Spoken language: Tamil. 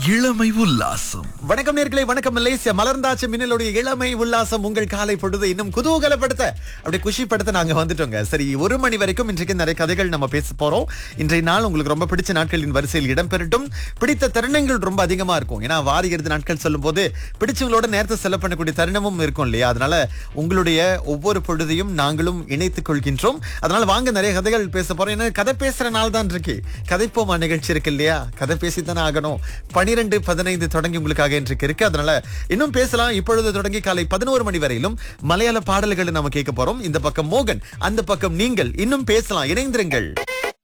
இளமை உல்லாசம் வணக்கம் நேர்களே வணக்கம் மலேசியா மலர்ந்தாச்சு மின்னலுடைய இளமை உல்லாசம் உங்கள் காலை பொழுது இன்னும் குதூகலப்படுத்த அப்படியே குஷிப்படுத்த நாங்க வந்துட்டோங்க சரி ஒரு மணி வரைக்கும் இன்றைக்கு நிறைய கதைகள் நம்ம பேச போறோம் இன்றைய நாள் உங்களுக்கு ரொம்ப பிடிச்ச நாட்களின் வரிசையில் இடம்பெறட்டும் பிடித்த தருணங்கள் ரொம்ப அதிகமா இருக்கும் ஏன்னா வார இறுதி நாட்கள் சொல்லும் போது பிடிச்சவங்களோட நேரத்தை செலவு பண்ணக்கூடிய தருணமும் இருக்கும் இல்லையா அதனால உங்களுடைய ஒவ்வொரு பொழுதையும் நாங்களும் இணைத்துக் கொள்கின்றோம் அதனால வாங்க நிறைய கதைகள் பேச போறோம் ஏன்னா கதை பேசுற நாள் தான் இருக்கு கதைப்போமா நிகழ்ச்சி இருக்கு இல்லையா கதை பேசித்தானே ஆகணும் பனிரெண்டு பதினைந்து தொடங்கி உங்களுக்காக இன்றைக்கு இருக்கு அதனால இன்னும் பேசலாம் இப்பொழுது தொடங்கி காலை பதினோரு மணி வரையிலும் மலையாள பாடல்களை நம்ம கேட்க போறோம் இந்த பக்கம் மோகன் அந்த பக்கம் நீங்கள் இன்னும் பேசலாம் இணைந்திருங்கள்